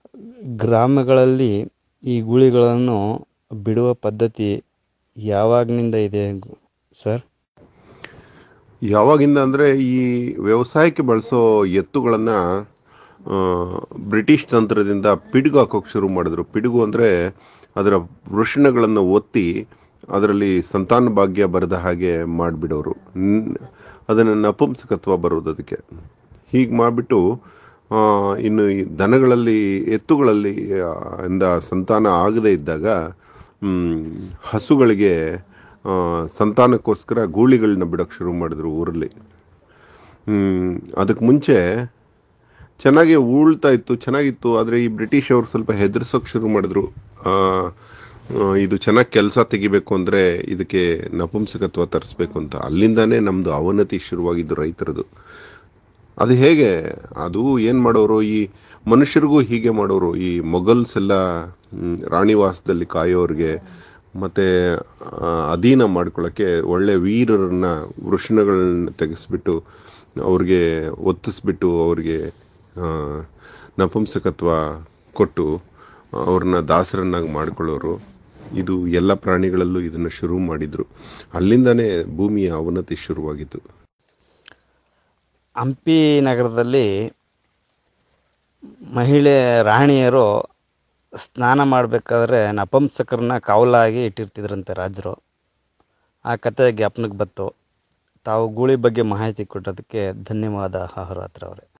ಗ್ರಾಮಗಳಲ್ಲಿ ಈ ಗೂಳಿಗಳನ್ನು ಬಿಡುವ ಪದ್ಧತಿ ಯಾವಾಗಿನಿಂದ ಇದೆ ಗು- ಸರ್ ಯಾವಾಗಿಂದ ಅಂದರೆ ಈ ವ್ಯವಸಾಯಕ್ಕೆ ಬಳಸೋ ಎತ್ತುಗಳನ್ನು ಬ್ರಿಟಿಷ್ ತಂತ್ರದಿಂದ ಪಿಡುಗು ಹಾಕೋಕೆ ಶುರು ಮಾಡಿದ್ರು ಪಿಡುಗು ಅಂದರೆ ಅದರ ವೃಷಣಗಳನ್ನು ಒತ್ತಿ ಅದರಲ್ಲಿ ಸಂತಾನ ಭಾಗ್ಯ ಬರದ ಹಾಗೆ ಮಾಡಿಬಿಡೋರು ಅದನ್ನು ನಪುಂಸಕತ್ವ ಬರೋದು ಅದಕ್ಕೆ ಹೀಗೆ ಮಾಡಿಬಿಟ್ಟು ಇನ್ನು ಈ ದನಗಳಲ್ಲಿ ಎತ್ತುಗಳಲ್ಲಿ ಆ, ಇಂದ ಸಂತಾನ ಆಗದೇ ಇದ್ದಾಗ ಮ್, ಹಸುಗಳಿಗೆ ಆ, ಸಂತಾನಕ್ಕೋಸ್ಕರ ಗೂಳಿಗಳನ್ನ ಬಿಡೋಕ್ಕೆ ಶುರು ಮಾಡಿದ್ರು ಊರಲ್ಲಿ ಹ್ಮ್, ಅದಕ್ಕೆ ಮುಂಚೆ ಚೆನ್ನಾಗಿ ಉಳ್ತಾ ಇತ್ತು ಚೆನ್ನಾಗಿತ್ತು ಆದರೆ ಈ ಬ್ರಿಟಿಷ್ ಅವರು ಸ್ವಲ್ಪ ಹೆದರ್ಸೋಕೆ ಶುರು ಮಾಡಿದ್ರು ಆ, ಆ, ಇದು ಚೆನ್ನಾಗಿ ಕೆಲಸ ತೆಗಿಬೇಕು ಅಂದರೆ ಇದಕ್ಕೆ ನಪುಂಸಕತ್ವ ತರಿಸ್ಬೇಕು ಅಂತ ಅಲ್ಲಿಂದಾನೇ ನಮ್ಮದು ಅವನತಿ ಶುರುವಾಗಿದ್ದು ರೈತರದು ಅದು ಹೇಗೆ ಅದು ಏನು ಮಾಡೋರು ಈ ಮನುಷ್ಯರಿಗೂ ಹೀಗೆ ಮಾಡೋರು ಈ ಮೊಘಲ್ಸ್ ಎಲ್ಲ ಮ್, ರಾಣಿವಾಸದಲ್ಲಿ ಕಾಯೋರಿಗೆ ಮತ್ತೆ ಆ, ಅಧೀನ ಮಾಡ್ಕೊಳ್ಳೋಕ್ಕೆ ಒಳ್ಳೆ ವೀರರನ್ನ ವೃಷಣಗಳನ್ನ ತೆಗೆಸ್ಬಿಟ್ಟು ಅವ್ರಿಗೆ ಒತ್ತಿಸ್ಬಿಟ್ಟು ಅವ್ರಿಗೆ ಆ, ನಪುಂಸಕತ್ವ ಕೊಟ್ಟು ಅವ್ರನ್ನ ದಾಸರನ್ನಾಗಿ ಮಾಡ್ಕೊಳ್ಳೋರು ಇದು ಎಲ್ಲ ಪ್ರಾಣಿಗಳಲ್ಲೂ ಇದನ್ನು ಶುರು ಮಾಡಿದ್ರು ಅಲ್ಲಿಂದಾನೇ ಭೂಮಿಯ ಅವನತಿ ಶುರುವಾಗಿತ್ತು ಹಂಪಿ ನಗರದಲ್ಲಿ ಮಹಿಳೆ ರಾಣಿಯರು ಸ್ನಾನ ಮಾಡಬೇಕಾದ್ರೆ ನಪುಂಸಕರನ್ನ ಕಾವಲಾಗಿ ಇಟ್ಟಿರ್ತಿದ್ರಂತೆ ರಾಜರು ಆ ಕತೆ ಜ್ಞಾಪನಕ್ಕೆ ಬಂತು ತಾವು ಗೂಳಿ ಬಗ್ಗೆ ಮಾಹಿತಿ ಕೊಟ್ಟದಕ್ಕೆ ಧನ್ಯವಾದ ಆಹಾರಾತ್ರ ಅವರೇ